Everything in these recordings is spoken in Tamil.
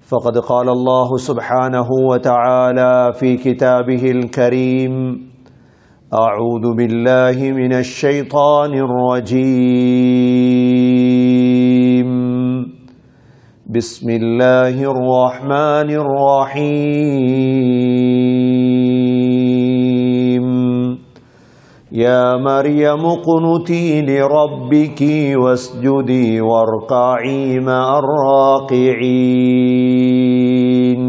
فقد قال الله سبحانه وتعالى في كتابه الكريم اعوذ بالله من الشيطان الرجيم بسم الله الرحمن الرحيم يا مريم اقنتي لربك واسجدي واركعي مع الراكعين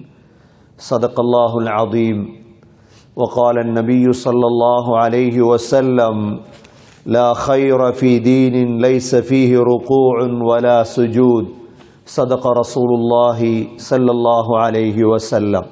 صدق الله العظيم وقال النبي صلى الله عليه وسلم لا خير في دين ليس فيه ركوع ولا سجود صدق رسول الله صلى الله عليه وسلم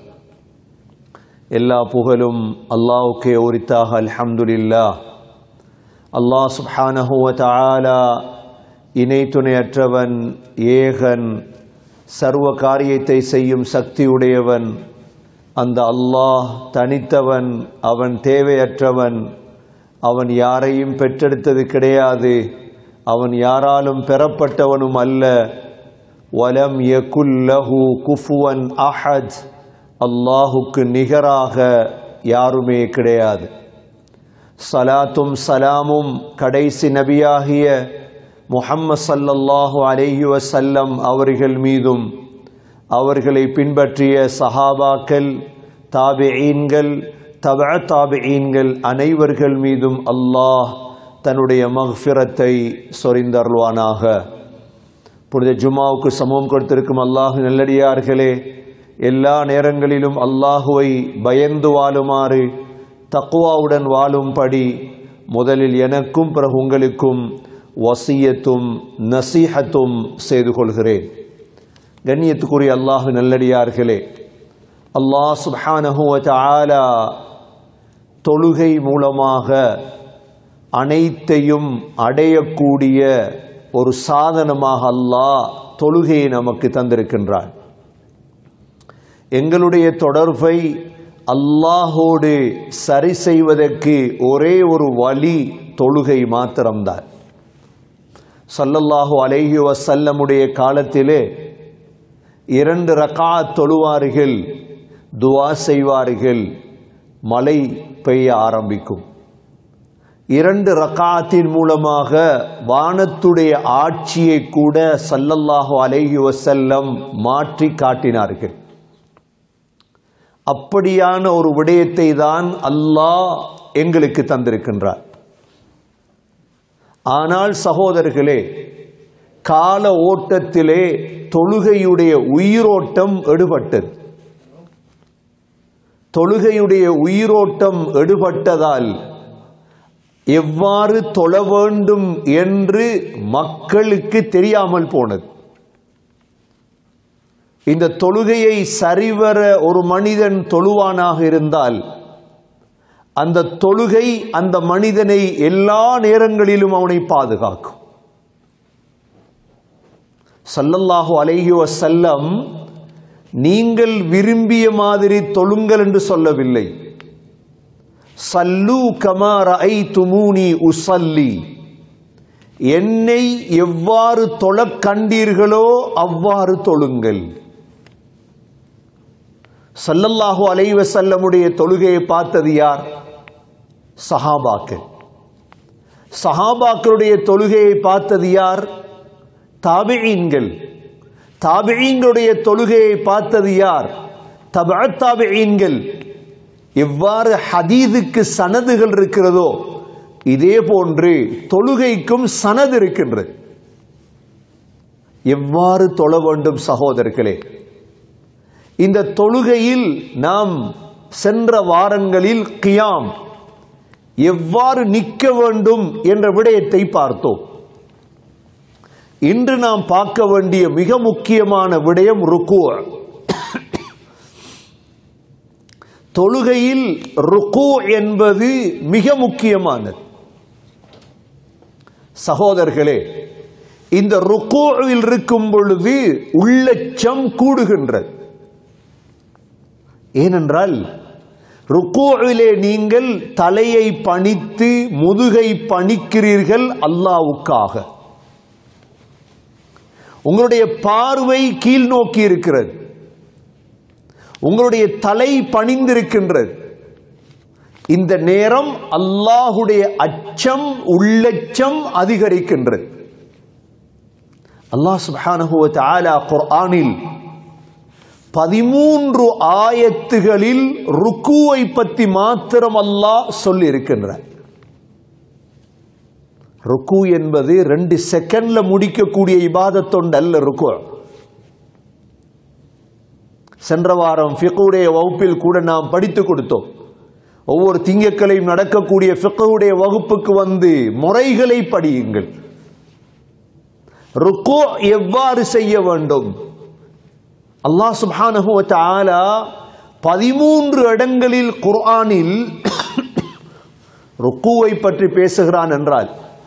எல்லா புகழும் அல்லாவுக்கே உரித்தாக அல்ஹம்துலில்லா அல்லாஹ் சுப்ஹானஹுவ தஆலா இணை துணையற்றவன் ஏகன் சர்வ காரியத்தை செய்யும் சக்தியுடையவன் அந்த அல்லாஹ் தனித்தவன் அவன் தேவையற்றவன் அவன் யாரையும் பெற்றெடுத்தது கிடையாது அவன் யாராலும் பெறப்பட்டவனும் அல்ல வலம் யகுல்லஹு குஃபுவன் அஹத் அல்லாஹுக்கு நிகராக யாருமே கிடையாது சலாத்தும் சலாமும் கடைசி நபியாகிய முஹம்மது சல்லல்லாஹு அலைஹி வசல்லம் அவர்கள் மீதும் அவர்களை பின்பற்றிய சஹாபாக்கள் தாபிஈன்கள் தப தாபிஈன்கள் அனைவர்கள் மீதும் அல்லாஹ் தன்னுடைய மஹ்ஃபிரத்தை சொரிந்தருள்வானாக புனித ஜுமாவுக்கு சமூகம் கொடுத்திருக்கும் அல்லாஹு நல்லடியார்களே எல்லா நேரங்களிலும் அல்லாஹுவை பயந்து வாழுமாறு தக்குவாவுடன் வாழும்படி முதலில் எனக்கும் பிறகு உங்களுக்கும் வசியத்தும் நசீஹத்தும் செய்து கொள்கிறேன் கண்ணியத்துக்குரிய அல்லாஹு நல்லடியார்களே அல்லாஹ் சுப்ஹானஹுவ ஆலா தொழுகை மூலமாக அனைத்தையும் அடையக்கூடிய ஒரு சாதனமாக அல்லாஹ் தொழுகையை நமக்கு தந்திருக்கின்றான் எங்களுடைய தொடர்பை அல்லாஹோடு சரி செய்வதற்கு ஒரே ஒரு வழி தொழுகை மாத்திரம்தான் சல்லல்லாஹு அலைஹி வசல்லமுடைய காலத்திலே இரண்டு ரகா தொழுவார்கள் துவா செய்வார்கள் மழை பெய்ய ஆரம்பிக்கும் இரண்டு ரக்காத்தின் மூலமாக வானத்துடைய ஆட்சியை கூட சல்லல்லாஹு அலைஹி வசல்லம் மாற்றி காட்டினார்கள் அப்படியான ஒரு விடயத்தை தான் அல்லாஹ் எங்களுக்கு தந்திருக்கின்றார் ஆனால் சகோதரர்களே கால ஓட்டத்திலே தொழுகையுடைய உயிரோட்டம் எடுபட்டது தொழுகையுடைய உயிரோட்டம் எடுபட்டதால் எவ்வாறு தொழ வேண்டும் என்று மக்களுக்கு தெரியாமல் போனது இந்த தொழுகையை சரிவர ஒரு மனிதன் தொழுவானாக இருந்தால் அந்த தொழுகை அந்த மனிதனை எல்லா நேரங்களிலும் அவனை பாதுகாக்கும் சல்லல்லாஹு அலைஹி வசல்லம் நீங்கள் விரும்பிய மாதிரி தொழுங்கள் என்று சொல்லவில்லை சல்லு கமார ஐ துமூனி உசல்லி என்னை எவ்வாறு தொழக் கண்டீர்களோ அவ்வாறு தொழுங்கள் சல்லல்லாஹு அலைவ செல்லமுடைய தொழுகையை பார்த்தது யார் சஹாபாக்கள் சஹாபாக்களுடைய தொழுகையை பார்த்தது யார் தாபியீன்கள் தாபியீன்களுடைய தொழுகையை பார்த்தது யார் தப தாபியீன்கள் எவ்வாறு ஹதீதுக்கு சனதுகள் இருக்கிறதோ இதே போன்று தொழுகைக்கும் சனது இருக்கின்றது எவ்வாறு தொழ வேண்டும் சகோதரர்களே இந்த தொழுகையில் நாம் சென்ற வாரங்களில் கியாம் எவ்வாறு நிற்க வேண்டும் என்ற விடயத்தை பார்த்தோம் இன்று நாம் பார்க்க வேண்டிய மிக முக்கியமான விடயம் ருக்கு தொழுகையில் ருக்கு என்பது மிக முக்கியமானது சகோதரர்களே இந்த ருக்குவில் இருக்கும் பொழுது உள்ளச்சம் கூடுகின்றது ஏனென்றால் ருக்குவிலே நீங்கள் தலையை பணித்து முதுகை பணிக்கிறீர்கள் அல்லாவுக்காக உங்களுடைய பார்வை கீழ் நோக்கி இருக்கிறது உங்களுடைய தலை பணிந்திருக்கின்றது இந்த நேரம் அல்லாஹுடைய அச்சம் உள்ளச்சம் அதிகரிக்கின்றது அல்லாஹ் சுப்ஹானஹு வ தஆலா குர்ஆனில் பதிமூன்று ஆயத்துகளில் ருக்குவை பற்றி மாத்திரம் அல்லாஹ் சொல்லி இருக்கின்றார் ருக்கு என்பது ரெண்டு செகண்ட்ல முடிக்கக்கூடிய இபாதத்தொண்டு அல்ல ருக்கு சென்ற வாரம் ஃபிக்குடைய வகுப்பில் கூட நாம் படித்து கொடுத்தோம் ஒவ்வொரு திங்கட்களையும் நடக்கக்கூடிய ஃபிக்குடைய வகுப்புக்கு வந்து முறைகளை படியுங்கள் ருக்கு எவ்வாறு செய்ய வேண்டும் அல்லாஹ் சுப்ஹானஹு வ தஆலா பதிமூன்று இடங்களில் குர்ஆனில் ருக்குவை பற்றி பேசுகிறான் என்றால்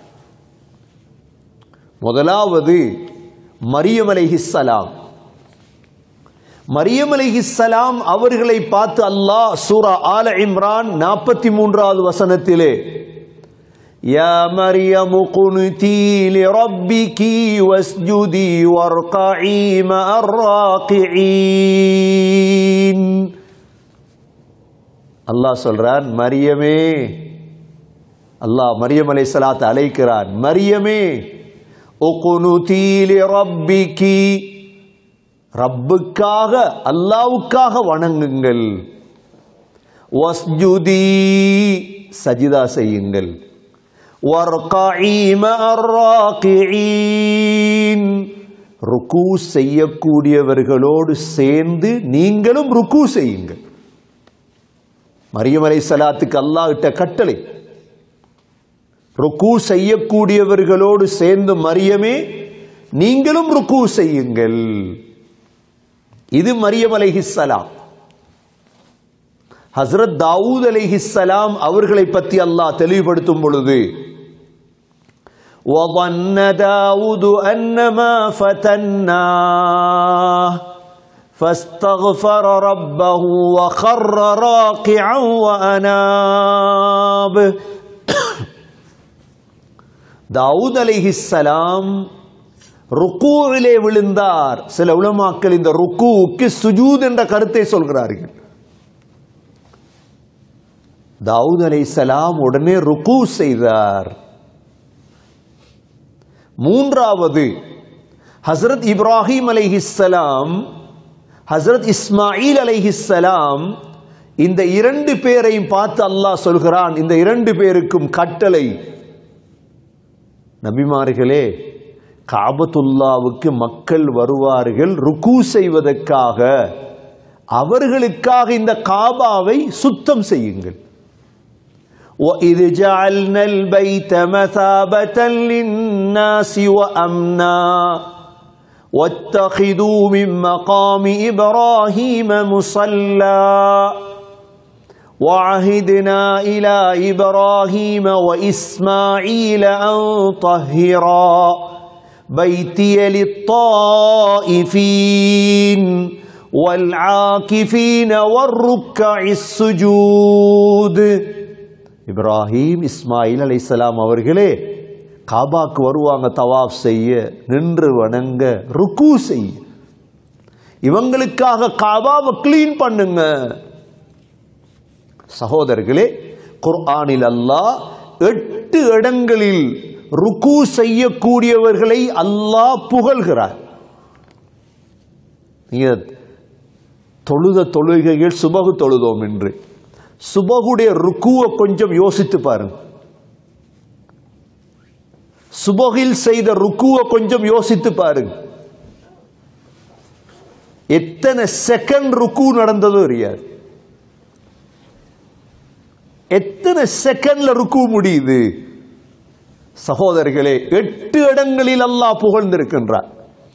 முதலாவது மரியம் அலைஹிஸ்ஸலாம் மரியம் அலைஹிஸ்ஸலாம் அவர்களை பார்த்து அல்லாஹ் சூரா ஆல இம்ரான் நாற்பத்தி மூன்றாவது வசனத்திலே يا مريم قنتي لربك واسجدي واركعي مع الراكعين அல்லாஹ் சொல்றான் மரியமே அல்லாஹ் மரியம் அலை சலாத் அழைக்கிறான் மரியமே உகுனுதி லிரப்பிகி ரப்புக்காக அல்லாவுக்காக வணங்குங்கள் வஸ்ஜுதி சஜிதா செய்யுங்கள் وارقعي مع الراكعين ருக்கு செய்யக்கூடியவர்களோடு சேர்ந்து நீங்களும் ருக்கு செய்யுங்கள் மரியம் அலை சலாத்துக்கு அல்லாஹ் இட்ட கட்டளை ருக்கு செய்யக்கூடியவர்களோடு சேர்ந்து மரியமே நீங்களும் ருக்கு செய்யுங்கள் இது மரியம் அலைஹிஸ்ஸலாம் ஹஸ்ரத் தாவூத் அலைஹிஸ்ஸலாம் அவர்களை பற்றி அல்லாஹ் தெளிவுபடுத்தும் பொழுது وظن داود أنما فتناه فاستغفر ربه وخر راكعا وأناب தாவூத் அலைஹிஸ்ஸலாம் ருக்கூவிலே விழுந்தார் சில உலமாக்கள் இந்த ருக்கூவுக்கு சுஜூத் என்ற கருத்தை சொல்கிறார்கள் தாவூத் அலைஹிஸ்ஸலாம் உடனே ருக்கு செய்தார் மூன்றாவது ஹசரத் இப்ராஹிம் அலைஹிஸ்ஸலாம் ஹசரத் இஸ்மாயில் அலைஹிஸ்ஸலாம் இந்த இரண்டு பேரையும் பார்த்து அல்லாஹ் சொல்கிறான் இந்த இரண்டு பேருக்கும் கட்டளை நபிமார்களே காபத்துல்லாவுக்கு மக்கள் வருவார்கள் ருக்கு செய்வதற்காக அவர்களுக்காக இந்த காபாவை சுத்தம் செய்யுங்கள் وَإِذْ جَعَلْنَا الْبَيْتَ مَثَابَةً لِلنَّاسِ وَأَمْنًا وَاتَّخِذُوا مِن مَّقَامِ إِبْرَاهِيمَ مُصَلًّى وعهدنا إلى إبراهيم وإسماعيل أن طهرا بيتي للطائفين والعاكفين والركع السجود இப்ராஹிம் இஸ்மாயில் அலைசலாம் அவர்களே காபாக்கு வருவாங்க தவாப் செய்ய நின்று வணங்க ருக்கு செய்ய இவங்களுக்காக காபாவை கிளீன் பண்ணுங்க சகோதரர்களே குர்ஆனில் அல்லாஹ் எட்டு இடங்களில் ருக்கு செய்யக்கூடியவர்களை அல்லாஹ் புகழ்கிறார் நீங்க தொழுத தொழுகைகள் சுபகு தொழுதோம் என்று சுபகுடைய ருக்குவை கொஞ்சம் யோசித்து பாருங்க சுபகில் செய்த ருக்குவை கொஞ்சம் யோசித்து பாருங்க எத்தனை செகண்ட் ருக்கு நடந்ததோ தெரியாது எத்தனை செகண்ட்ல ருக்கு முடியுது சகோதரர்களே எட்டு இடங்களில் அல்லாஹ் புகழ்ந்திருக்கின்றார்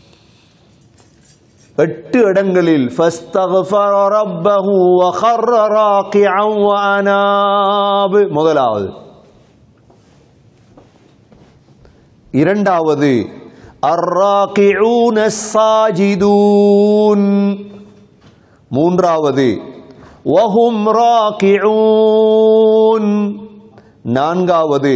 எட்டு இடங்களில் فاستغفر ربه وخر راكعا وأناب முதலாவது இரண்டாவது الراكعون الساجدون மூன்றாவது وهم راكعون நான்காவது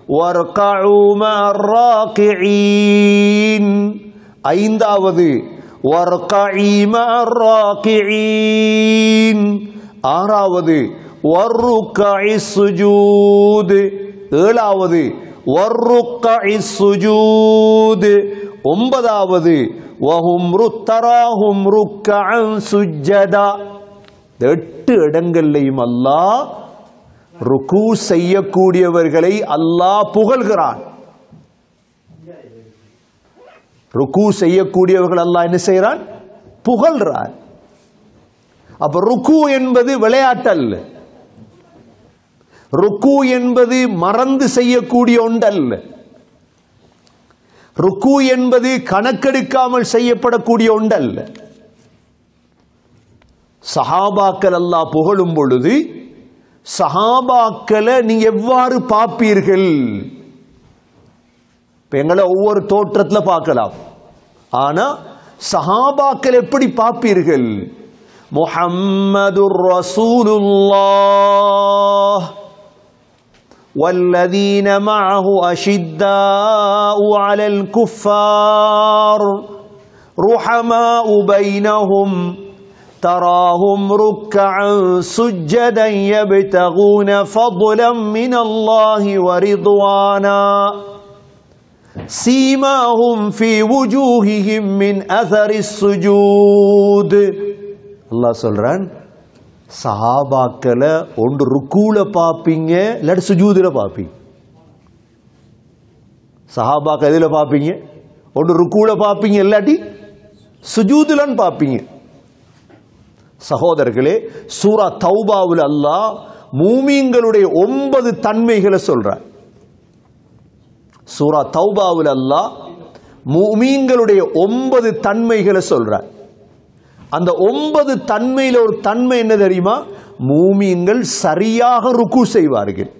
واركعوا مع الراكعين ஐந்தாவது واركعي مع الراكعين ஆறாவது والركع السجود ஏழாவது والركع السجود ஒன்பதாவது وهم تراهم ركعا سجدا எட்டு இடங்கள்லையும் அல்லாஹ் ருக்கு செய்யக்கூடியவர்களை அல்லாஹ் புகழ்கிறான் ருக்கு செய்யக்கூடியவர்கள் அல்லாஹ் என்ன செய்யறான் புகழ்றான் அப்ப ருக்கு என்பது விளையாட்டல்ல ருக்கு என்பது மறந்து செய்யக்கூடிய ஒன்றல்ல ருக்கு என்பது கணக்கெடுக்காமல் செய்யப்படக்கூடிய ஒன்றல்ல சஹாபாக்கள் அல்லாஹ் புகழும் பொழுது சஹாபாக்களை நீங்க எவ்வாறு பார்ப்பீர்கள் இப்ப எங்களை ஒவ்வொரு தோற்றத்துல பார்க்கலாம் ஆனா சஹாபாக்கள் எப்படி பார்ப்பீர்கள் முஹம்மது ரசூலுல்லாஹ் والذين معه أشداء على الكفار رحماء بينهم تراهم ركعا سجدا يبتغون فضلا من الله ورضوانا سيماهم في وجوههم من أثر السجود الله சொல்றான் சஹாபாக்களை ஒன்று ருக்கூல பார்ப்பீங்க இல்லாட்டி சுஜூதுல பார்ப்பீங்க சஹாபாக்க எதுல பார்ப்பீங்க ஒன்று ருக்கூல பார்ப்பீங்க இல்லாட்டி சுஜூதுலன்னு பார்ப்பீங்க சகோதரர்களே சூரா தௌபாவில் அல்லாஹ் மூமீன்களுடைய ஒன்பது தன்மைகளை சொல்றார் சூரா தௌபாவில் அல்லாஹ் மூமீன்களுடைய ஒன்பது தன்மைகளை சொல்றார் அந்த ஒன்பது தன்மையில ஒரு தன்மை என்ன தெரியுமா மூமீன்கள் சரியாக ருக்கு செய்வார்கள்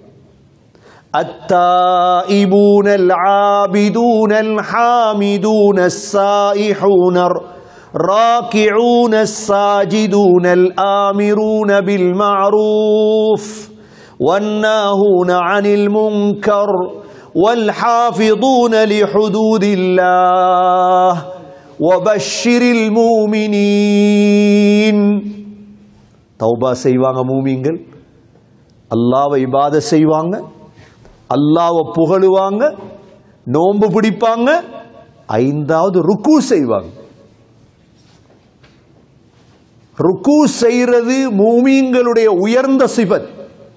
التائبون العابدون الحامدون السائحون الراكعون الساجدون الآمرون بالمعروف والناهون عن المنكر والحافظون لحدود الله وبشر المؤمنين தௌபா செய்வாங்க மூமிங்கள் அல்லாவை இபாத செய்வாங்க அல்லாவை புகழுவாங்க நோன்பு பிடிப்பாங்க ஐந்தாவது ருக்கு செய்வாங்க ருக்கு செய்யறது மூமீன்களுடைய உயர்ந்த சிபத்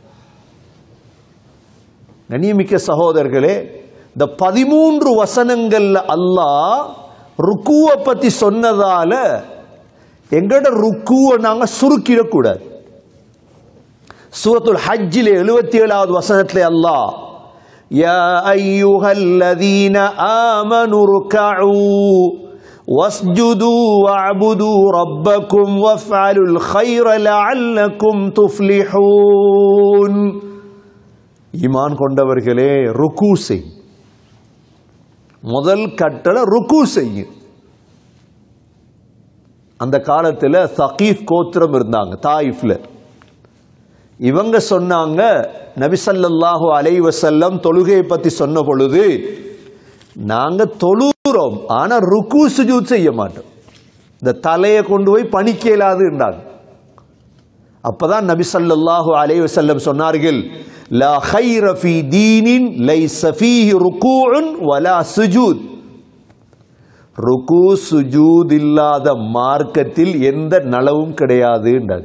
கண்ணியமிக்க சகோதரர்களே இந்த பதிமூன்று வசனங்கள்ல அல்லாஹ் ருக்குவை பத்தி சொன்னதால எங்கட ருக்குவை நாங்க சுருக்கிடக்கூடாது சூரத்துல் ஹஜ்ஜிலே எழுபத்தி ஏழாவது வசனத்திலே அல்லாஹ் يا أيها الذين آمنوا اركعوا واسجدوا واعبدوا ربكم وافعلوا الخير لعلكم تفلحون ஈமான் கொண்டவர்களே ருக்கு செய் முதல் கட்டளை ருக்கு செய்யும் அந்த காலத்தில் சகீஃப் கோத்திரம் இருந்தாங்க தாயிஃப்ல இவங்க சொன்னாங்க நபிசல்லாஹு அலைவசல்லம் தொழுகையை பத்தி சொன்ன பொழுது நாங்க தொழுகிறோம் ஆனா ருக்கு சுஜூத் செய்ய மாட்டோம் இந்த தலையை கொண்டு போய் பணிக்க இயலாதுன்றாங்க அப்பதான் நபி ஸல்லல்லாஹு அலைஹி வஸல்லம் சொன்னார்கள் லா خير في دين ليس فيه ركوع ولا سجود ருக்கு சுஜூத் இல்லாத மார்க்கத்தில் எந்த நலவும் கிடையாதுன்றாங்க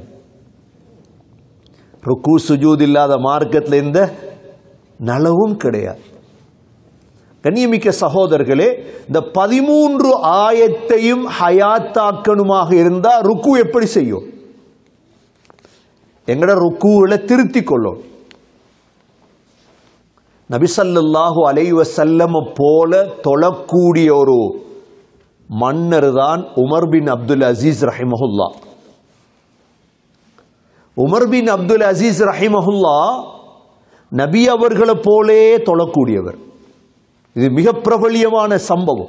ருக்கு சுஜூத் இல்லாத மார்க்கத்தில் எந்த நலவும் கிடையாது கண்ணியமிக்க சகோதரர்களே இந்த பதிமூன்று ஆயத்தையும் ஹயாத்தாக்கணுமாக இருந்தா ருக்கு எப்படி செய்யும் எங்கட ருக்குவில் திருத்தி கொள்ளும் நபிசல்லாஹு அலைவசல்லம் போல தொழக்கூடிய ஒரு மன்னர் தான் உமர் பின் அப்துல் அசீஸ் ரஹிமஹுல்லா உமர் பின் அப்துல் அசீஸ் ரஹிமஹுல்லா நபி அவர்களை போலே தொழக்கூடியவர் இது மிக பிரபலியமான சம்பவம்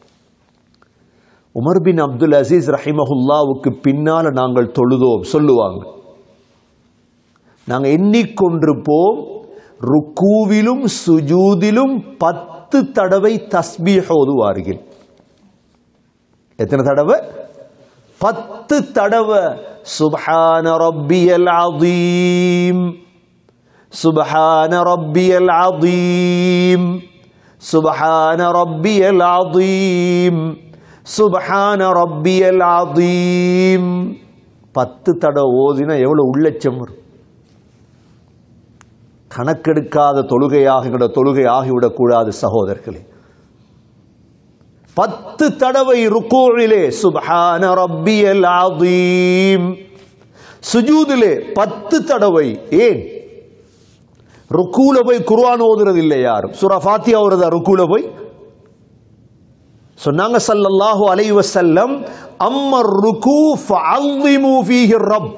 உமர் பின் அப்துல் அசீஸ் ரஹிமஹுல்லாவுக்கு பின்னால நாங்கள் தொழுதோம் சொல்லுவாங்க நாங்கள் எண்ணிக்கொண்டிருப்போம் ருக்கூவிலும் சுஜூதிலும் பத்து தடவை தஸ்பீஹ் ஓதுவார்கள் எத்தனை தடவை பத்து தடவை சுப்ஹான ரப்பியல் அதீம் சுப்ஹான ரப்பியல் அதீம் சுப்ஹான ரப்பியல் அதீம் சுப்ஹான ரப்பியல் அதீம் பத்து தடவை ஓதினா எவ்வளவு உள்ளச்சம் வரும் கணக்கெடுக்காத தொழுகையாக எங்களோட தொழுகை ஆகிவிடக்கூடாது சகோதரர்களே பத்து தடவை ருக்கூழிலே சுப்ஹான ரப்பியல் அதீம் சுஜூதிலே பத்து தடவை ஏன் ருக்கூல போய் குர்ஆன் ஓதுறது இல்லை யாரும் சூரா ஃபாத்தியா ஓதுறதா ருக்கூல போய் சொன்னாங்க ஸல்லல்லாஹு அலைஹி வஸல்லம் அம்மர் ருக்கு ஃபஅظிமு ஃபீஹி ரப்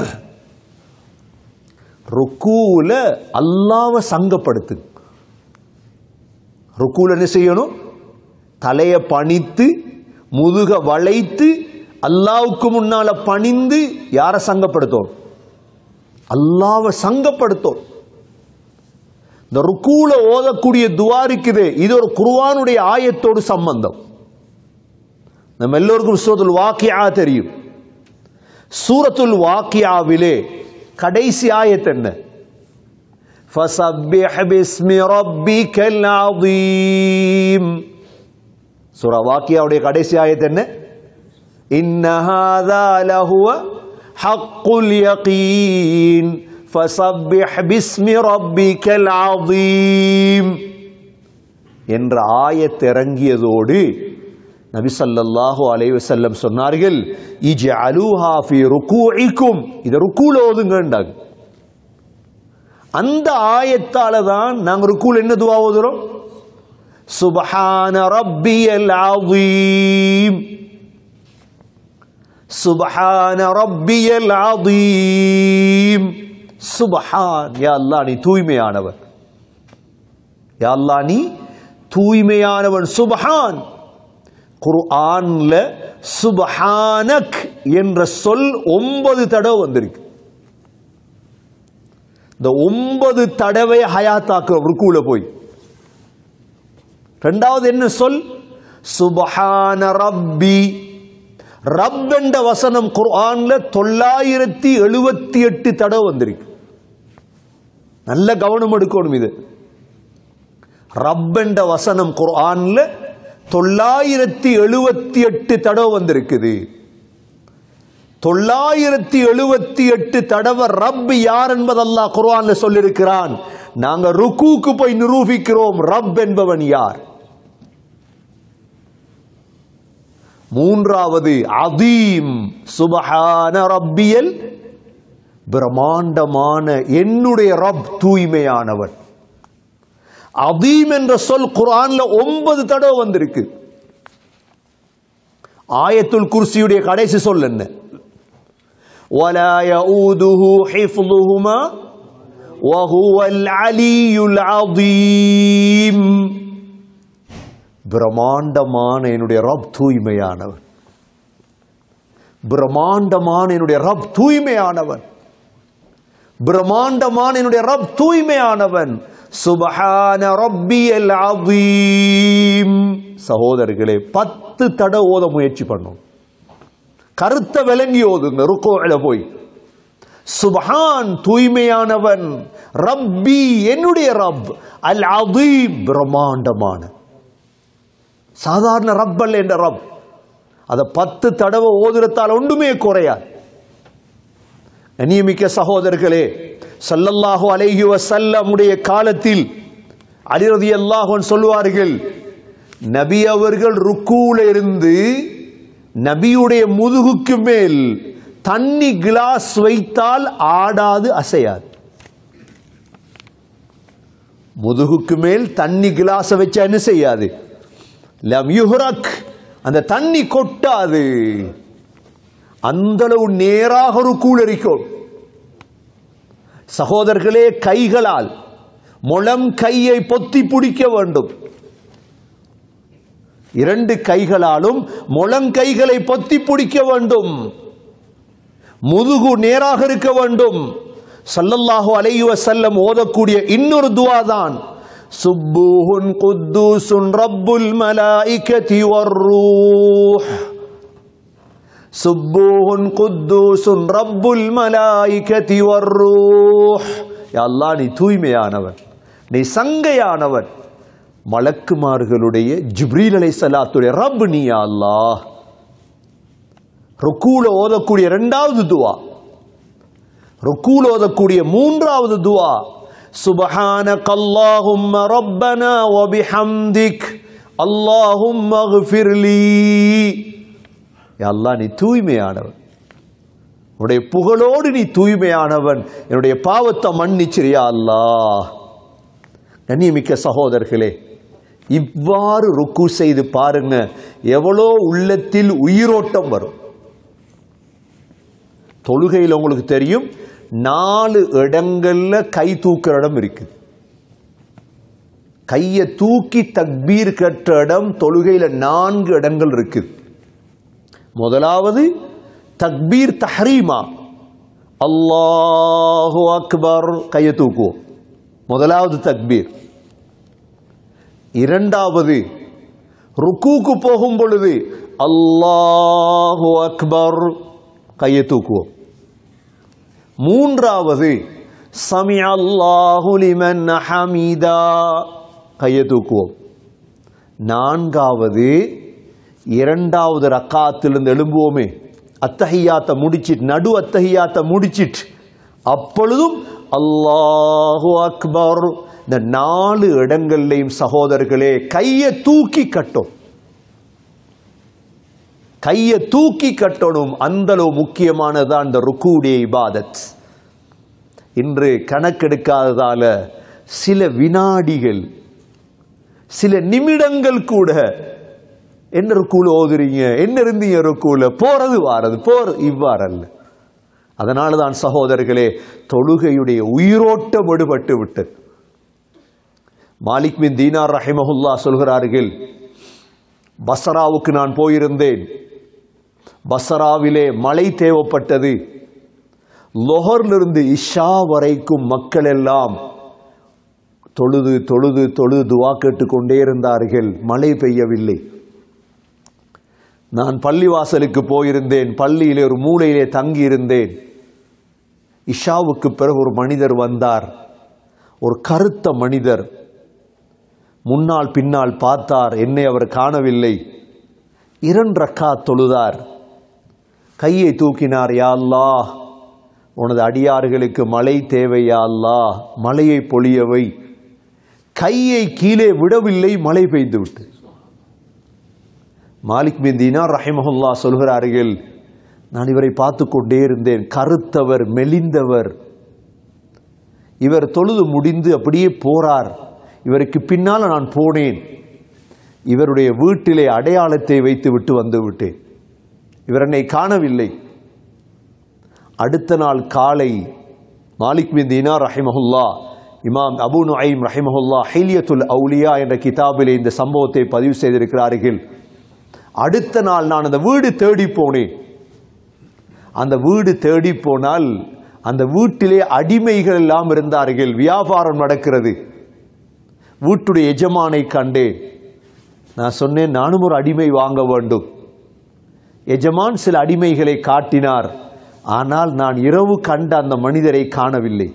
ருக்கூல அல்லாஹ்வை சங்கப்படுத்து ருக்கூல என்ன செய்யணும் தலையை பணித்து முதுக வளைத்து அல்லாவுக்கு முன்னால பணிந்து யாரை சங்கப்படுத்தும் அல்லாவை சங்கப்படுத்தும் இந்த ருக்கூல ஓதக்கூடிய துவா இருக்குது இது ஒரு குர்ஆனுடைய ஆயத்தோடு சம்பந்தம் நம்ம எல்லோருக்கும் சூரத்துல் வாக்கியா தெரியும் சூரத்துல் வாக்கியாவிலே கடைசி ஆயத் என்ன فسبح باسم ربك العظيم சூரா வாக்கியாவுடைய கடைசி ஆயத் என்ன إن هذا لهو حق اليقين فسبح باسم ربك العظيم என்ற ஆயத் இறங்கியதோடு நபி ஸல்லல்லாஹு அலைஹி வஸல்லம் சொன்னார்கள் இஜ்அலூஹா ஃபீ ருகூஇக்கும் இத ருக்கூல ஓதுங்கன்றாங்க அந்த ஆயத்தால தான் நாங்க ருக்கூல என்ன துவா ஓதுறோம் சுபஹான ரப்பியல் அதீம் சுபஹான ரப்பியல் அதீம் சுபஹான் யா அல்லாஹ் நீ தூய்மையானவன் யா அல்லாஹ் நீ தூய்மையானவன் சுபஹான் குர்ஆன்ல சுபஹானக் என்ற சொல் ஒன்பது தடவை வந்திருக்கு இந்த ஒன்பது தடவை ஹயாத்தாக்குறோம் ருக்குல போய் ரெண்டாவது என்ன சொல் சுபஹான ரப்பி ரப் என்ற வசனம் குர்ஆன்ல தொள்ளாயிரத்தி எழுபத்தி எட்டு தடவை வந்திருக்கு நல்ல கவனம் எடுக்கணும் இது ரப் என்ற வசனம் குர்ஆன்ல தொள்ளாயிரத்தி எழுபத்தி எட்டு தடவை வந்திருக்குது தொள்ளாயிரத்தி எழுபத்தி எட்டு தடவை ரப் யார் என்பது அல்லாஹ் குர்ஆன்ல சொல்லியிருக்கிறான் நாங்க ருக்கூக்கு போய் நிரூபிக்கிறோம் ரப் என்பவன் யார் மூன்றாவது அதீம் சுபஹான ரப்பியல் பிரம்மாண்டமான என்னுடைய ரப் தூய்மையானவன் அதீம் என்ற சொல் குர்ஆன்ல ஒன்பது தடவை வந்திருக்கு ஆயத்துல் குர்சியுடைய கடைசி சொல் என்ன ولا يؤوده حفظهما وهو العلي العظيم பிரம்மாண்டமான என்னுடைய ரப் தூய்மையானவன் பிரம்மாண்டமான என்னுடைய ரப் தூய்மையானவன் பிரம்மாண்டமான என்னுடைய ரப் தூய்மையானவன் சுபஹான ரப்பியல் அதீம் சகோதரர்களே பத்து தடவை ஓத முயற்சி பண்ணும் கருத்த விளங்கி ஓதுங்க ருக்கோல போய் சுபஹான் தூய்மையானவன் ரப்பி என்னுடைய ரப் அல் அதீம் பிரம்மாண்டமான சாதாரண ரப் அல்ல என்ற ரப் அதை பத்து தடவை ஓதுறத்தால் ஒன்றுமே குறையாது நியமிக்க சகோதரர்களே சல்லல்லாஹு அலைஹி வஸல்லமுடைய காலத்தில் அலிரதி அல்லாஹன் சொல்லுவார்கள் நபி அவர்கள் ருக்கூல இருந்து நபியுடைய முதுகுக்கு மேல் தண்ணி கிளாஸ் வைத்தால் ஆடாது அசையாது முதுகுக்கு மேல் தண்ணி கிளாஸை வச்சா என்ன செய்யாது லம் யுஹ்ரக் அந்த தண்ணி கொட்டாது அந்த அளவு நேராக ஒரு கூலரிக்கும் சகோதரர்களே கைகளால் முளம் கையை பொத்தி பிடிக்க வேண்டும் இரண்டு கைகளாலும் முழங்கைகளை பொத்தி பிடிக்க வேண்டும் முதுகு நேராக இருக்க வேண்டும் சல்லல்லாஹு அலைஹி வஸல்லம் ஓதக்கூடிய இன்னொரு துவா தான் சுப்புஹுன் குத்தூசுன் ரப்புல் மலாயிகதி வர்ரூஹ் சுப்பூஹுன் குத்தூசுன் ரப்புல் மலாயிகதி வர்ரூஹ் யா அல்லாஹ் நீ தூய்மையானவன் நீ சங்கையானவன் மலக்குமார்களுடைய ஜிப்ரீல் அலைஹிஸ்ஸலாத்துடைய ரப் நீ யா அல்லாஹ் ருக்கூல ஓதக்கூடிய இரண்டாவது துவா ருக்கூல ஓதக்கூடிய மூன்றாவது துவா சுபஹானக அல்லாஹும்ம ரப்பனா வ பிஹம்திக் அல்லாஹும்ம அக்ஃபிர்லி யா அல்லாஹ் நீ தூய்மையானவன் உன்னுடைய புகழோடு நீ தூய்மையானவன் என்னுடைய பாவத்தை மன்னிச்சிரியா அல்லாஹ் கண்ணியமிக்க சகோதரர்களே இவ்வாறு ருக்கு செய்து பாருங்க எவ்வளோ உள்ளத்தில் உயிரோட்டம் வரும் தொழுகையில் உங்களுக்கு தெரியும் நாலு இடங்கள்ல கை தூக்குற இடம் இருக்கு கையை தூக்கி தக்பீர் கற்ற இடம் தொழுகையில நான்கு இடங்கள் இருக்கு முதலாவது தக்பீர் தஹரீமா அல்லாஹு அக்பர் கையை தூக்குவோம் முதலாவது தக்பீர் இரண்டாவது ருக்கூக்கு போகும் பொழுது அல்லாஹு அக்பர் கையை தூக்குவோம் மூன்றாவது சமி அல்லாஹு லிமன் ஹமீதா கையை தூக்குவோம் நான்காவது இரண்டாவது ரக்காத்திலிருந்து எழும்புவோமே அத்தஹியாத்தை முடிச்சிட்டு நடு அத்தஹியாத்தை முடிச்சிட்டு அப்பொழுதும் அல்லாஹு அக்பர் இந்த நாலு இடங்கள்லையும் சகோதரர்களே கையை தூக்கி கட்டும் கையை தூக்கி கட்டணும் அந்த அளவு முக்கியமானதான் இந்த ருக்குடைய இபாதத் இன்று கணக்கெடுக்காததால சில வினாடிகள் சில நிமிடங்கள் கூட என்ன ருக்கூல ஓதுறீங்க என்ன இருந்தீங்க ருக்கூல போறது வாரது போறது இவ்வாறு அல்ல அதனால தான் சகோதரர்களே தொழுகையுடைய உயிரோட்டம் விடுபட்டு விட்டது மாலிக் பின் தீனார் ரஹிமஹுல்லா சொல்கிறார்கள் பசராவுக்கு நான் போயிருந்தேன் பசராவிலே மழை தேவைப்பட்டது லொஹர்லிருந்து இஷா வரைக்கும் மக்கள் எல்லாம் தொழுது தொழுது தொழுது துவா கேட்டுக்கொண்டே இருந்தார்கள் மழை பெய்யவில்லை நான் பள்ளிவாசலுக்கு போயிருந்தேன் பள்ளியிலே ஒரு மூலையிலே தங்கி இருந்தேன் இஷாவுக்கு பிறகு ஒரு மனிதர் வந்தார் ஒரு கருத்த மனிதர் முன்னால் பின்னால் பார்த்தார் என்னை அவர் காணவில்லை இரண்டு ரக்கா தொழுதார் கையை தூக்கினார் யா அல்லாஹ் உனது அடியார்களுக்கு மழை தேவை யா அல்லாஹ் மழையை பொழியவை கையை கீழே விடவில்லை மழை பெய்து விட்டு மாலிக் பின் தீனார் ரஹிமஹுல்லா சொல்கிறார்கள் நான் இவரை பார்த்து கொண்டே இருந்தேன் கருத்தவர் மெலிந்தவர் இவர் தொழுது முடிந்து அப்படியே போறார் இவருக்கு பின்னால் நான் போனேன் இவருடைய வீட்டிலே அடையாளத்தை வைத்து விட்டு வந்து விட்டேன் இவர் என்னை காணவில்லை அடுத்த நாள் காலை மாலிக் பின் தீனார் ரஹிமஹுல்லா இமாம் அபு நுஐம் ரஹிமஹுல்லா ஹைலியத்துல் அவுலியா என்ற கிதாபிலே இந்த சம்பவத்தை பதிவு செய்திருக்கிறார்கள் அடுத்த நாள் நான் அந்த வீடு தேடி போனேன் அந்த வீடு தேடி போனால் அந்த வீட்டிலே அடிமைகள் எல்லாம் இருந்தார்கள் வியாபாரம் நடக்கிறது வீட்டுடைய எஜமானை கண்டேன் நான் சொன்னேன் நானும் ஒரு அடிமை வாங்க வேண்டும் எஜமான் சில அடிமைகளை காட்டினார் ஆனால் நான் இரவு கண்ட அந்த மனிதரை காணவில்லை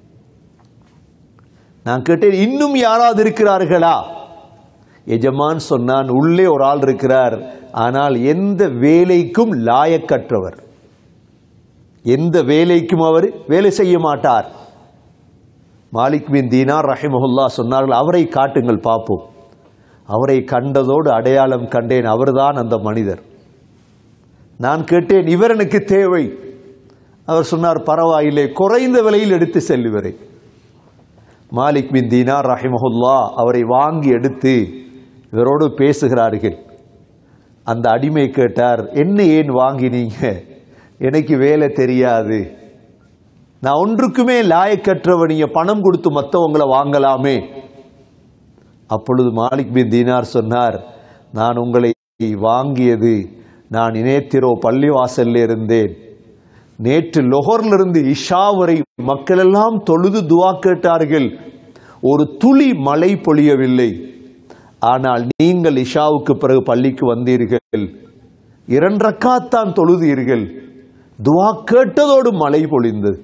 நான் கேட்டேன் இன்னும் யாராவது இருக்கிறார்களா எஜமான் சொன்னான் உள்ளே ஒரு ஆள் இருக்கிறார் ஆனால் எந்த வேலைக்கும் லாயக்கற்றவர் எந்த வேலைக்கும் அவர் வேலை செய்ய மாட்டார் மாலிக் பின் தீனார் ரஹிமஹுல்லா சொன்னார்கள் அவரை காட்டுங்கள் பார்ப்போம் அவரை கண்டதோடு அடையாளம் கண்டேன் அவர்தான் அந்த மனிதர் நான் கேட்டேன் இவர் எனக்கு தேவை அவர் சொன்னார் பரவாயில்லை குறைந்த விலையில் எடுத்து செல்லுவரை மாலிக் பின் தீனார் ரஹிமஹுல்லா அவரை வாங்கி எடுத்து இவரோடு பேசுகிறார்கள் அந்த அடிமை கேட்டார் என்ன ஏன் வாங்கினீங்க எனக்கு வேலை தெரியாது நான் ஒன்றுக்குமே லாயக்கற்றவ நீங்க பணம் கொடுத்து மற்றவங்களை வாங்கலாமே அப்பொழுது மாலிக் பின் தீனார் சொன்னார் நான் உங்களை வாங்கியது நான் இனேத்திரோ பள்ளிவாசல்ல இருந்தேன் நேற்று லொஹர்லிருந்து இஷா வரை மக்கள் எல்லாம் தொழுது துவா கேட்டார்கள் ஒரு துளி மழை பொழியவில்லை ஆனால் நீங்கள் இஷாவுக்கு பிறகு பள்ளிக்கு வந்தீர்கள் இரண்டு ரக்காத்தான் தொழுதீர்கள் துவா கேட்டதோடு மழை பொழிந்தது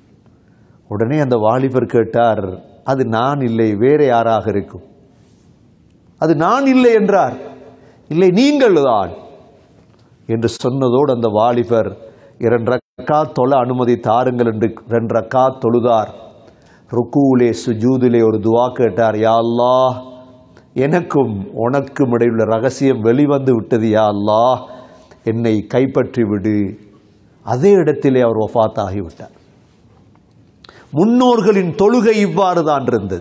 உடனே அந்த வாலிபர் கேட்டார் அது நான் இல்லை வேற யாராக இருக்கும் அது நான் இல்லை என்றார் இல்லை நீங்கள் தான் என்று சொன்னதோடு அந்த வாலிபர் இரண்டு ரக்கா தொழ அனுமதி தாருங்கள் என்று ரெண்டு ரக்கா தொழுதார் ருக்கூலே சுஜூதிலே ஒரு துவா கேட்டார் யா அல்லாஹ் எனக்கும் உனக்கும் இடையுள்ள ரகசியம் வெளிவந்து விட்டது யா அல்லாஹ் என்னை கைப்பற்றி விடு அதே இடத்திலே அவர் ஒஃபாத் ஆகிவிட்டார் முன்னோர்களின் தொழுகை இவ்வாறு தான் இருந்தது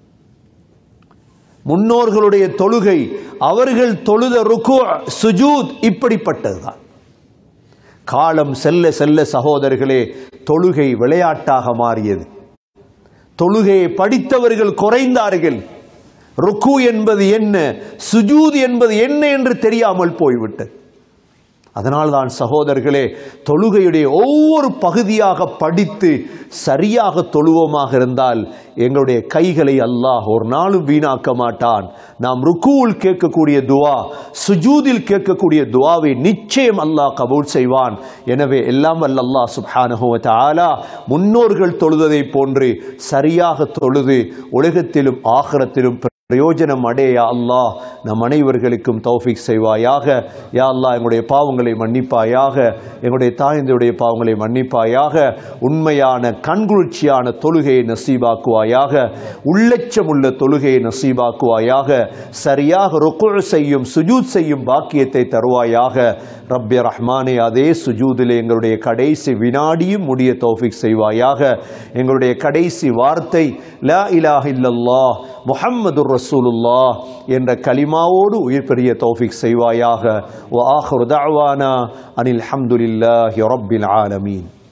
முன்னோர்களுடைய தொழுகை அவர்கள் தொழுத ருக்கு சுஜூத் இப்படிப்பட்டதுதான் காலம் செல்ல செல்ல சகோதரர்களே தொழுகை விளையாட்டாக மாறியது தொழுகையை படித்தவர்கள் குறைந்தார்கள் ருக்கு என்பது என்ன சுஜூத் என்பது என்ன என்று தெரியாமல் போய்விட்டது அதனால்தான் சகோதரர்களே தொழுகையுடைய ஒவ்வொரு பகுதியாக படித்து சரியாக தொழுவோமாக இருந்தால் எங்களுடைய கைகளை அல்லாஹ் ஒரு நாளும் வீணாக்க மாட்டான் நாம் ருக்குவில் கேட்கக்கூடிய துவா சுஜூதில் கேட்கக்கூடிய துவாவை நிச்சயம் அல்லாஹ் கபூல் செய்வான் எனவே எல்லாம் வல்ல அல்லாஹ் சுப்ஹானஹு வ தஆலா முன்னோர்கள் தொழுததை போன்று சரியாக தொழுது உலகத்திலும் ஆகரத்திலும் பிரயோஜனம் அடைய யா அல்லாஹ் நம் அனைவர்களுக்கும் தௌஃபிக் செய்வாயாக யா அல்லாஹ் எங்களுடைய பாவங்களை மன்னிப்பாயாக எங்களுடைய தாய்ந்தருடைய பாவங்களை மன்னிப்பாயாக உண்மையான கண்குளிர்ச்சியான தொழுகையை நசீபாக்குவாயாக உள்ளச்சமுள்ள தொழுகையை நசீபாக்குவாயாக சரியாக ருக்கு செய்யும் சுஜூத் செய்யும் பாக்கியத்தை தருவாயாக ரப்பே ரஹ்மானே அதே சுஜூதிலே எங்களுடைய கடைசி வினாடியும் முடிய தௌஃபிக் செய்வாயாக எங்களுடைய கடைசி வார்த்தை லா இலாஹ இல்லல்லாஹ் முஹம்மது ரசூலுல்லாஹ் என்ற கலிமாவோடு உயிர் பெரிய தௌஃபிக் செய்வாயாக வ ஆஹிரு தஅவானா அனில் ஹம்துலில்லாஹி ரப்பில் ஆலமீன்